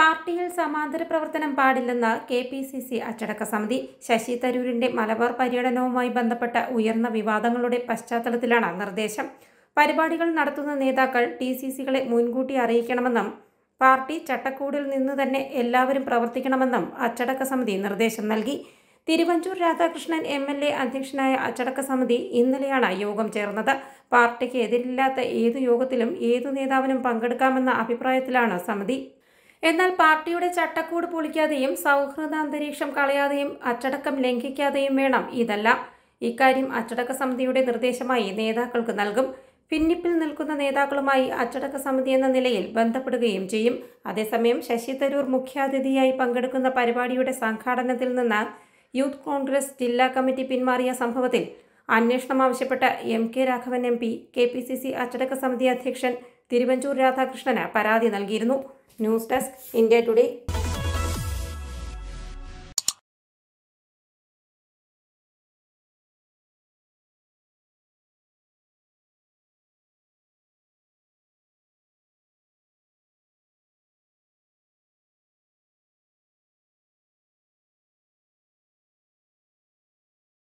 പാർട്ടിയിൽ സമാന്തര പ്രവർത്തനം പാടില്ലെന്ന് കെ പി സി സി അച്ചടക്ക സമിതി ശശി തരൂരിന്റെ മലബാർ പര്യടനവുമായി ബന്ധപ്പെട്ട ഉയർന്ന വിവാദങ്ങളുടെ പശ്ചാത്തലത്തിലാണ് നിർദ്ദേശം പരിപാടികൾ നടത്തുന്ന നേതാക്കൾ ടി സി സികളെ മുൻകൂട്ടി അറിയിക്കണമെന്നും പാർട്ടി ചട്ടക്കൂടിൽ നിന്ന് തന്നെ എല്ലാവരും പ്രവർത്തിക്കണമെന്നും അച്ചടക്ക സമിതി നിർദ്ദേശം നൽകി Thiruvanchoor Radhakrishnan M L A അധ്യക്ഷനായ അച്ചടക്ക സമിതി ഇന്നലെയാണ് യോഗം ചേർന്നത് പാർട്ടിക്ക് എതിരില്ലാത്ത ഏതു യോഗത്തിലും ഏതു നേതാവിനും പങ്കെടുക്കാമെന്ന അഭിപ്രായത്തിലാണ് സമിതി എന്നാൽ പാർട്ടിയുടെ ചട്ടക്കൂട് പൊളിക്കാതെയും സൗഹൃദ അന്തരീക്ഷം കളയാതെയും അച്ചടക്കം ലംഘിക്കാതെയും വേണം ഇതെല്ലാം ഇക്കാര്യം അച്ചടക്ക സമിതിയുടെ നിർദ്ദേശമായി നേതാക്കൾക്ക് നൽകും ഭിന്നിപ്പിൽ നിൽക്കുന്ന നേതാക്കളുമായി അച്ചടക്ക സമിതി എന്ന നിലയിൽ ബന്ധപ്പെടുകയും ചെയ്യും അതേസമയം ശശി തരൂർ മുഖ്യാതിഥിയായി പങ്കെടുക്കുന്ന പരിപാടിയുടെ സംഘാടനത്തിൽ നിന്ന് യൂത്ത് കോൺഗ്രസ് ജില്ലാ കമ്മിറ്റി പിന്മാറിയ സംഭവത്തിൽ അന്വേഷണം ആവശ്യപ്പെട്ട M K Raghavan M P K P C C അച്ചടക്ക സമിതി അധ്യക്ഷൻ തിരുവഞ്ചൂർ രാധാകൃഷ്ണന് പരാതി നൽകിയിരുന്നു ന്യൂസ് ഡെസ്ക് ഇന്ത്യ ടുഡേ